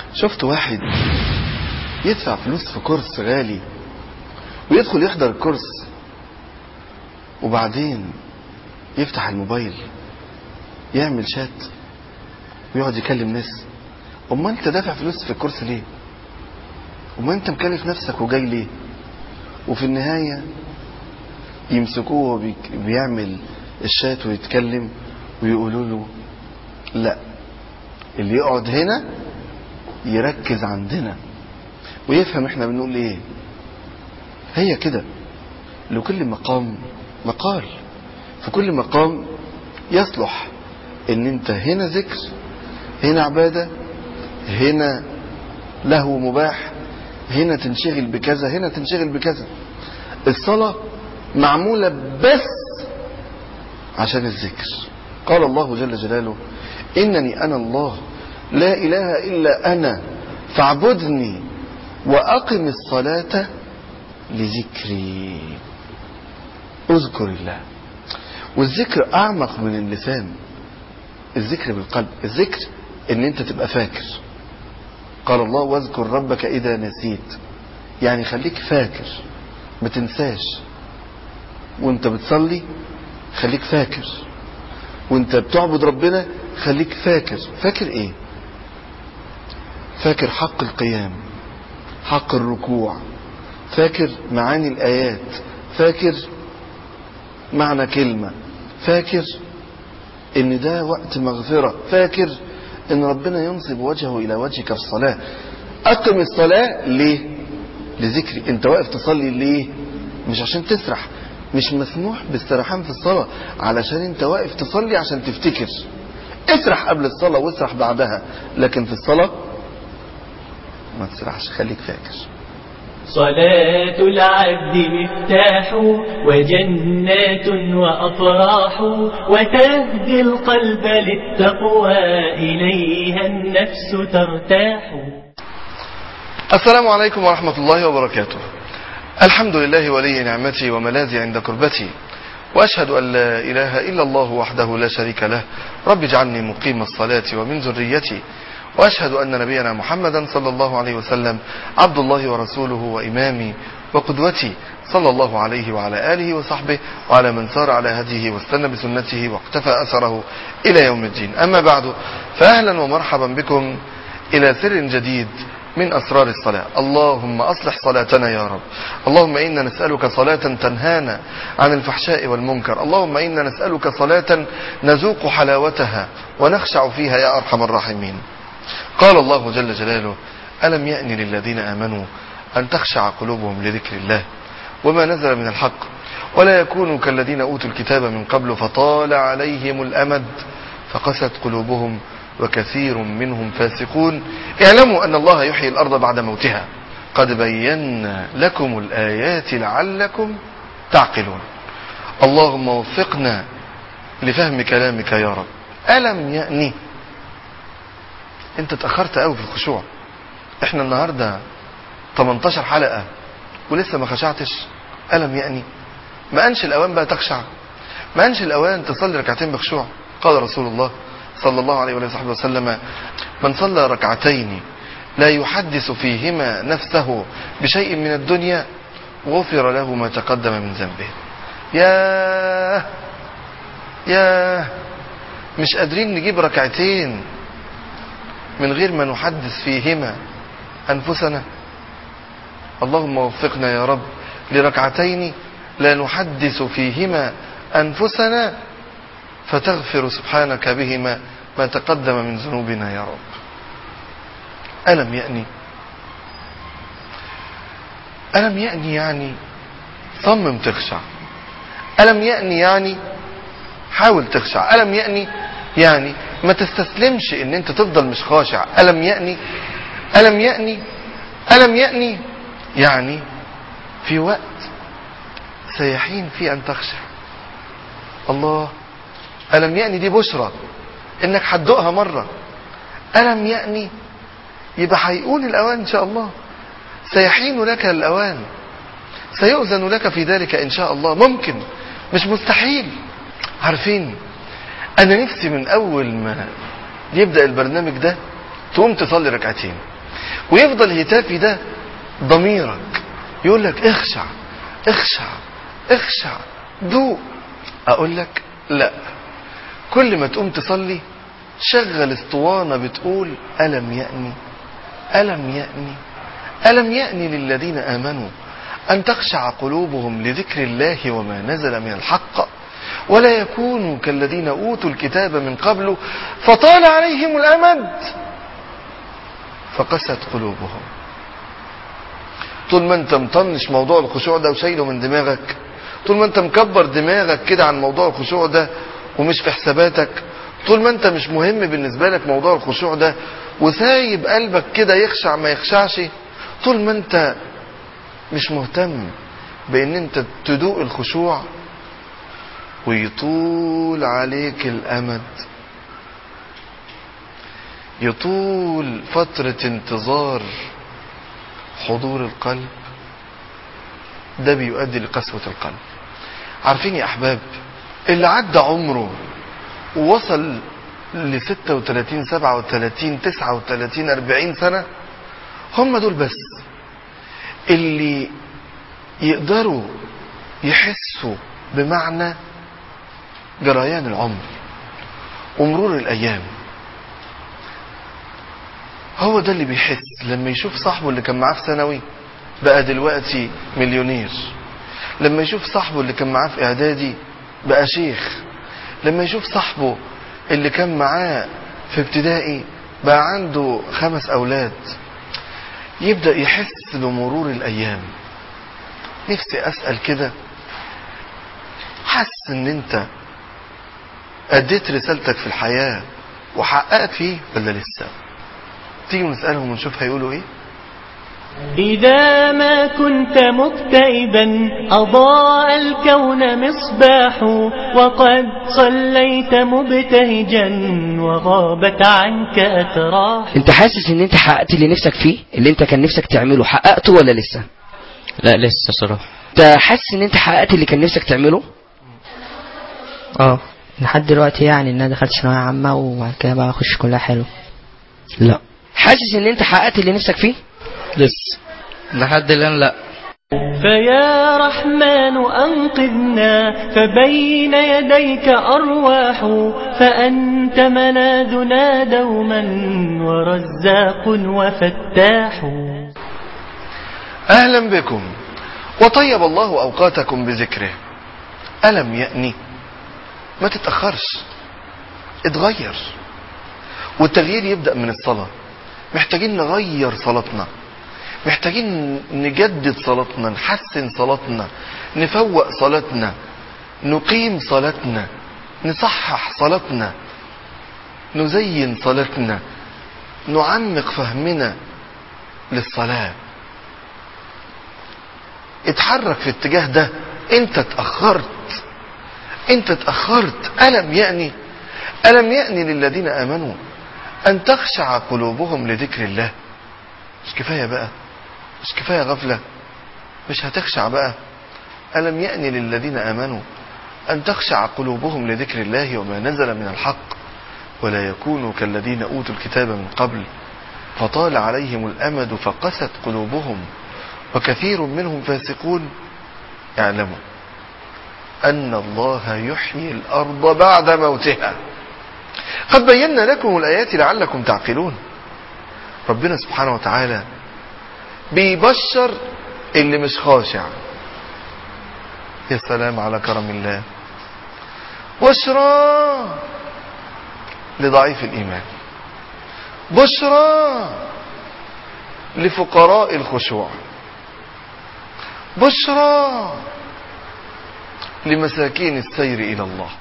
شفت واحد يدفع فلوس في كورس غالي ويدخل يحضر الكورس وبعدين يفتح الموبايل يعمل شات ويقعد يكلم ناس امال انت دافع فلوس في الكورس ليه امال انت مكلف نفسك وجاي ليه وفي النهاية يمسكوه وهو بيعمل الشات ويتكلم ويقولوا له لا اللي يقعد هنا يركز عندنا ويفهم احنا بنقول ايه هي كده لكل مقام مقال في كل مقام يصلح ان انت هنا ذكر هنا عبادة هنا له مباح هنا تنشغل بكذا هنا تنشغل بكذا الصلاة معمولة بس عشان الذكر قال الله جل جلاله إنني أنا الله لا إله إلا أنا فاعبدني وأقم الصلاة لذكري اذكر الله والذكر أعمق من اللسان الذكر بالقلب الذكر ان انت تبقى فاكر قال الله واذكر ربك اذا نسيت يعني خليك فاكر ما تنساش وانت بتصلي خليك فاكر وانت بتعبد ربنا خليك فاكر فاكر ايه فاكر حق القيام حق الركوع فاكر معاني الايات فاكر معنى كلمة فاكر ان ده وقت مغفرة فاكر ان ربنا ينصب وجهه الى وجهك في الصلاة اقم الصلاة ليه لذكري انت واقف تصلي ليه مش عشان تسرح مش مسموح بالسرحان في الصلاة علشان انت واقف تصلي عشان تفتكر اسرح قبل الصلاة واسرح بعدها لكن في الصلاة ما تسرحش خليك فاكر صلاة العبد مفتاح وجنات وأفراح وتهدي القلب للتقوى إليها النفس ترتاح السلام عليكم ورحمة الله وبركاته الحمد لله ولي نعمتي وملاذي عند كربتي وأشهد أن لا إله إلا الله وحده لا شريك له رب اجعلني مقيم الصلاة ومن ذريتي وأشهد أن نبينا محمدا صلى الله عليه وسلم عبد الله ورسوله وإمامي وقدوتي صلى الله عليه وعلى آله وصحبه وعلى من سار على هديه واستنى بسنته واقتفى أثره إلى يوم الدين أما بعد فأهلا ومرحبا بكم إلى سر جديد من أسرار الصلاة اللهم أصلح صلاتنا يا رب اللهم إنا نسألك صلاة تنهانا عن الفحشاء والمنكر اللهم إنا نسألك صلاة نذوق حلاوتها ونخشع فيها يا أرحم الراحمين قال الله جل جلاله ألم يأن للذين آمنوا أن تخشع قلوبهم لذكر الله وما نزل من الحق ولا يكونوا كالذين أوتوا الكتاب من قبل فطال عليهم الأمد فقست قلوبهم وكثير منهم فاسقون اعلموا أن الله يحيي الأرض بعد موتها قد بينا لكم الآيات لعلكم تعقلون اللهم وفقنا لفهم كلامك يا رب ألم يأني انت اتأخرت قوي في الخشوع احنا النهاردة 18 حلقة ولسه ما خشعتش ألم يأني ما أنش الأوان بقى تخشع ما أنش الأوان تصلي ركعتين بخشوع قال رسول الله صلى الله عليه وصحبه وسلم من صلى ركعتين لا يحدث فيهما نفسه بشيء من الدنيا غفر له ما تقدم من ذنبه يا يا مش قادرين نجيب ركعتين من غير ما نحدث فيهما أنفسنا اللهم وفقنا يا رب لركعتين لا نحدث فيهما أنفسنا فتغفر سبحانك بهما ما تقدم من ذنوبنا يا رب ألم يأني ألم يأني يعني صمم تخشع ألم يأني يعني حاول تخشع ألم يأني يعني ما تستسلمش ان انت تفضل مش خاشع ألم يأني ألم يأني ألم يأني يعني في وقت سيحين فيه أن تخشع الله ألم يأني دي بشرى انك هتدوقها مرة ألم يأني يبقى هيقول الأوان إن شاء الله سيحين لك الأوان سيؤذن لك في ذلك إن شاء الله ممكن مش مستحيل عارفين أنا نفسي من أول ما يبدأ البرنامج ده تقوم تصلي ركعتين ويفضل هتافي ده ضميرك يقول لك اخشع اخشع اخشع دوق اقول لك لا كل ما تقوم تصلي شغل اسطوانة بتقول ألم يأني ألم يأني ألم يأني للذين آمنوا أن تخشع قلوبهم لذكر الله وما نزل من الحق ولا يكونوا كالذين أوتوا الكتاب من قبل فطال عليهم الأمد فقست قلوبهم طول ما انت مطنش موضوع الخشوع ده وشايله من دماغك طول ما انت مكبر دماغك كده عن موضوع الخشوع ده ومش في حساباتك طول ما انت مش مهم بالنسبة لك موضوع الخشوع ده وسايب قلبك كده يخشع ما يخشعش طول ما انت مش مهتم بان انت تدوق الخشوع ويطول عليك الامد يطول فترة انتظار حضور القلب ده بيؤدي لقسوة القلب عارفين يا احباب اللي عدى عمره ووصل ل 36 37 39 40 سنة هم دول بس اللي يقدروا يحسوا بمعنى جريان العمر ومرور الايام هو ده اللي بيحس لما يشوف صاحبه اللي كان معاه في ثانوي بقى دلوقتي مليونير لما يشوف صاحبه اللي كان معاه في اعدادي بقى شيخ لما يشوف صاحبه اللي كان معاه في ابتدائي بقى عنده خمس اولاد يبدأ يحس بمرور الايام نفسي اسأل كده حاسس ان انت اديت رسالتك في الحياة وحققت فيه ولا لسه تيجي نسألهم ونشوف هيقولوا ايه إذا ما كنت مكتئبا أضاء الكون مصباح وقد صليت مبتهجا وغابت عنك أتراح انت حاسس ان انت حققت اللي نفسك فيه اللي انت كان نفسك تعمله حققته ولا لسه لا لسه صراحة انت حاسس ان انت حققت اللي كان نفسك تعمله اه لحد دلوقتي يعني ان انا دخلت ثانويه عامه وبعد كده بقى اخش كلها حلو لا حاسس ان انت حققت اللي نفسك فيه لسه لحد الآن لا فيا رحمن أنقذنا فبين يديك أرواح فأنت ملاذنا دوما ورزاق وفتاح اهلا بكم وطيب الله اوقاتكم بذكره الم يأني ما تتأخرش اتغير والتغيير يبدأ من الصلاة محتاجين نغير صلاتنا محتاجين نجدد صلاتنا نحسن صلاتنا نفوق صلاتنا نقيم صلاتنا نصحح صلاتنا نزين صلاتنا نعمق فهمنا للصلاة اتحرك في الاتجاه ده انت اتأخرت انت اتأخرت ألم يأني ألم يأني للذين آمنوا أن تخشع قلوبهم لذكر الله مش كفاية بقى مش كفاية غفلة مش هتخشع بقى ألم يأني للذين آمنوا أن تخشع قلوبهم لذكر الله وما نزل من الحق ولا يكونوا كالذين أوتوا الكتاب من قبل فطال عليهم الأمد فقست قلوبهم وكثير منهم فاسقون اعلموا أن الله يحيي الأرض بعد موتها قد بينا لكم الآيات لعلكم تعقلون ربنا سبحانه وتعالى بيبشر اللي مش خاشع يا سلام على كرم الله بشرى لضعيف الإيمان بشرى لفقراء الخشوع بشرى لمساكين السير إلى الله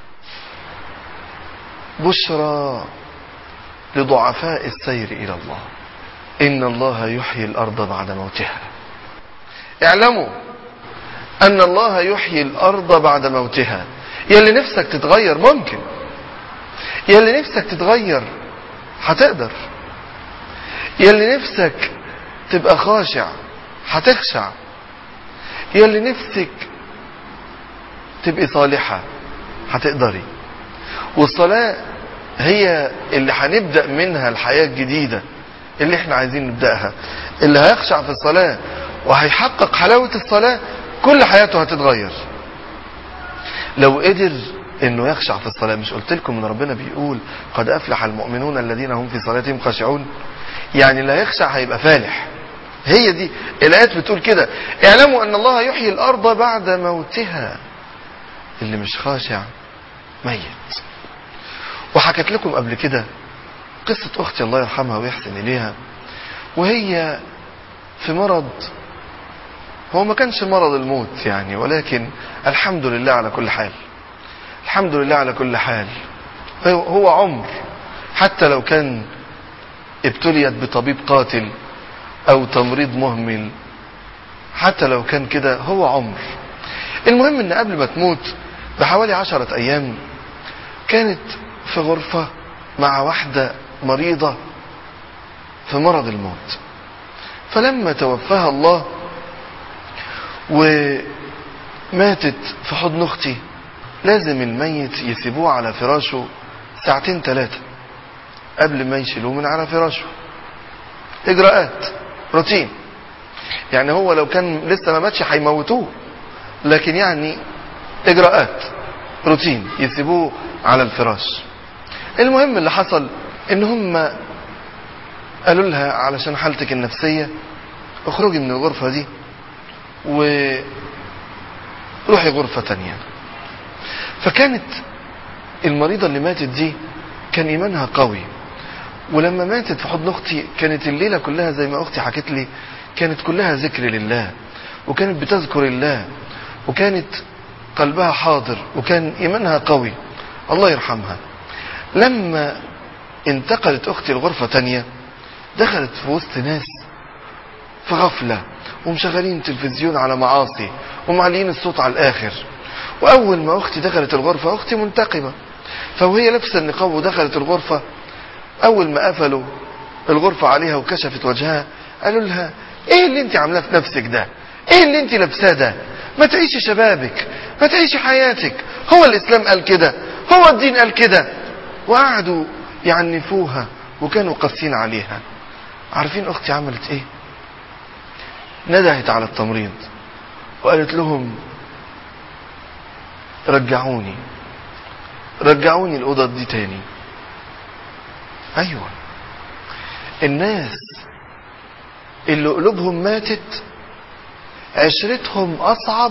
بشرى لضعفاء السير إلى الله إن الله يحيي الأرض بعد موتها اعلموا أن الله يحيي الأرض بعد موتها يلي نفسك تتغير ممكن يلي نفسك تتغير هتقدر يلي نفسك تبقى خاشع هتخشع يلي نفسك تبقي صالحة هتقدري والصلاة هي اللي هنبدأ منها الحياة الجديدة اللي احنا عايزين نبدأها اللي هيخشع في الصلاة وهيحقق حلاوة الصلاة كل حياته هتتغير لو قدر انه يخشع في الصلاة مش قلت لكم ان ربنا بيقول قد افلح المؤمنون الذين هم في صلاتهم خاشعون يعني اللي هيخشع هيبقى فالح هي دي الايات بتقول كده اعلموا ان الله يحيي الارض بعد موتها اللي مش خاشع ميت وحكت لكم قبل كده قصة اختي الله يرحمها ويحسن اليها وهي في مرض هو ما كانش مرض الموت يعني ولكن الحمد لله على كل حال الحمد لله على كل حال هو- هو عمر حتى لو كان ابتليت بطبيب قاتل او تمريض مهمل حتى لو كان كده هو عمر المهم ان قبل ما تموت بحوالي عشرة ايام كانت في غرفة مع واحدة مريضة في مرض الموت فلما توفاها الله وماتت في حضن اختي لازم الميت يسيبوه على فراشه ساعتين ثلاثة قبل ما يشيلوه من على فراشه اجراءات روتين يعني هو لو كان لسه ما ماتش هيموتوه لكن يعني اجراءات روتين يسيبوه على الفراش المهم اللي حصل ان هم قالوا لها علشان حالتك النفسية اخرجي من الغرفة دي وروحي غرفة تانية فكانت المريضة اللي ماتت دي كان ايمانها قوي ولما ماتت في حضن اختي كانت الليلة كلها زي ما اختي حكت لي كانت كلها ذكر لله وكانت بتذكر الله وكانت قلبها حاضر وكان ايمانها قوي الله يرحمها لما انتقلت اختي لغرفة تانية دخلت في وسط ناس في غفلة ومشغلين تلفزيون على معاصي ومعلين الصوت على الاخر واول ما اختي دخلت الغرفة اختي منتقمة فوهي لابسه النقاب ودخلت الغرفة اول ما قفلوا الغرفة عليها وكشفت وجهها قالوا لها ايه اللي انت عاملاه في نفسك ده ايه اللي انت لابساه ده ما تعيشي شبابك ما تعيشي حياتك هو الاسلام قال كده هو الدين قال كده وقعدوا يعنفوها وكانوا قاسيين عليها عارفين اختي عملت ايه ندهت على التمريض وقالت لهم رجعوني رجعوني الأوضة دي تاني أيوة الناس اللي قلوبهم ماتت عشرتهم أصعب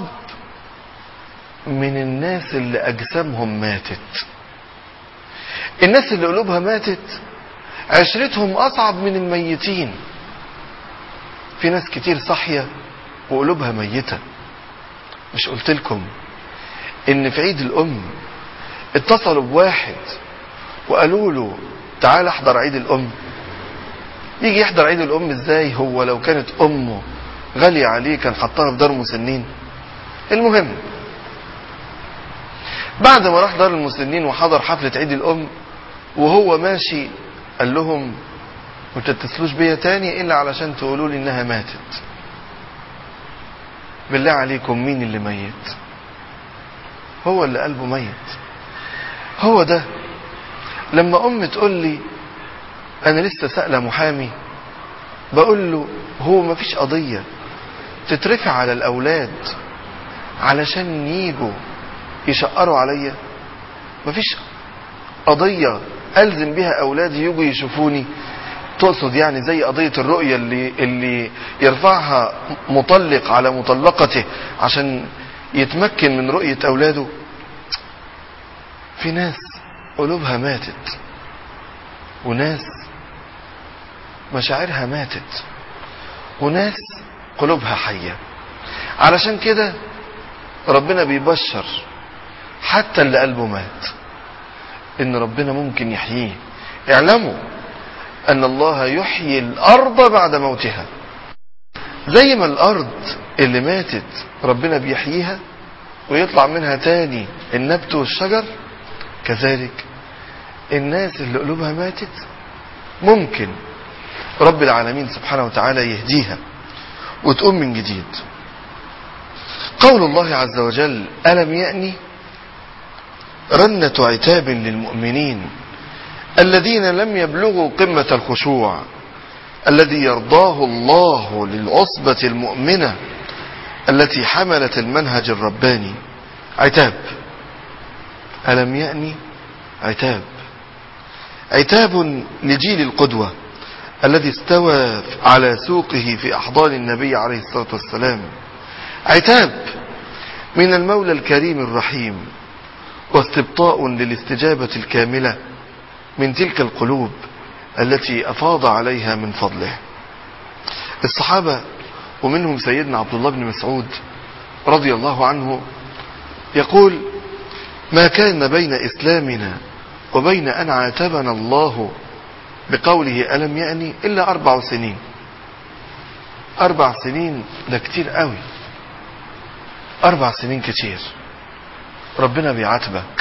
من الناس اللي أجسامهم ماتت الناس اللي قلوبها ماتت عشرتهم أصعب من الميتين في ناس كتير صاحية وقلوبها ميتة مش قلت لكم ان في عيد الام اتصلوا بواحد وقالوا له تعال احضر عيد الام يجي يحضر عيد الام ازاي هو لو كانت امه غالية عليه كان حطها في دار مسنين المهم بعد ما راح دار المسنين وحضر حفلة عيد الام وهو ماشي قال لهم ما تتصلوش بيا تاني الا علشان تقولوا لي انها ماتت بالله عليكم مين اللي ميت هو اللي قلبه ميت هو ده لما ام تقول لي انا لسه سألة محامي بقول له هو مفيش قضية تترفع على الاولاد علشان يجوا يشقروا عليا مفيش قضية الزم بها اولادي يجوا يشوفوني تقصد يعني زي قضية الرؤية اللي, اللي يرفعها مطلق على مطلقته عشان يتمكن من رؤية اولاده في ناس قلوبها ماتت وناس مشاعرها ماتت وناس قلوبها حية علشان كده ربنا بيبشر حتى اللي قلبه مات ان ربنا ممكن يحييه اعلموا ان الله يحيي الارض بعد موتها زي ما الارض اللي ماتت ربنا بيحييها ويطلع منها تاني النبت والشجر كذلك الناس اللي قلوبها ماتت ممكن رب العالمين سبحانه وتعالى يهديها وتقوم من جديد قول الله عز وجل ألم يأني رنة عتاب للمؤمنين الذين لم يبلغوا قمة الخشوع الذي يرضاه الله للعصبة المؤمنة التي حملت المنهج الرباني عتاب ألم يأني عتاب عتاب لجيل القدوة الذي استوى على سوقه في أحضان النبي عليه الصلاة والسلام عتاب من المولى الكريم الرحيم واستبطاء للاستجابة الكاملة من تلك القلوب التي أفاض عليها من فضله الصحابة ومنهم سيدنا عبد الله بن مسعود رضي الله عنه يقول ما كان بين إسلامنا وبين أن عاتبنا الله بقوله ألم يأني إلا أربع سنين أربع سنين ده كتير قوي أربع سنين كتير ربنا بيعاتبك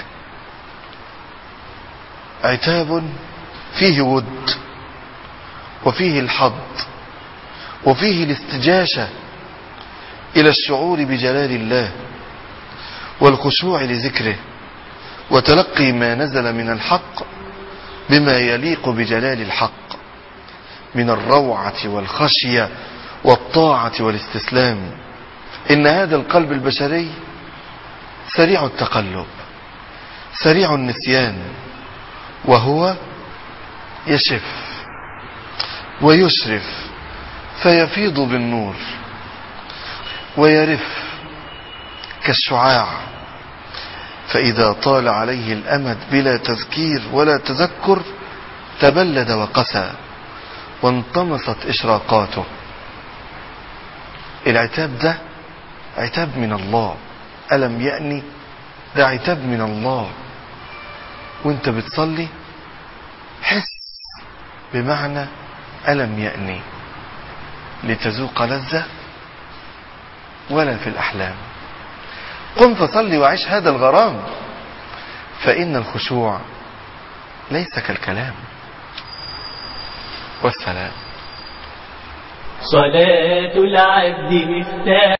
عتاب فيه ود وفيه الحظ وفيه الاستجاشة إلى الشعور بجلال الله والخشوع لذكره وتلقي ما نزل من الحق بما يليق بجلال الحق من الروعة والخشية والطاعة والاستسلام إن هذا القلب البشري سريع التقلب سريع النسيان وهو يشف ويشرف فيفيض بالنور ويرف كالشعاع فإذا طال عليه الأمد بلا تذكير ولا تذكر تبلد وقسى وانطمست إشراقاته العتاب ده عتاب من الله ألم يأني ده عتاب من الله وانت بتصلي حس بمعنى ألم يأني لتذوق لذة ولا في الأحلام قم فصلي وعيش هذا الغرام فإن الخشوع ليس كالكلام والسلام صلاة العبد مفتاح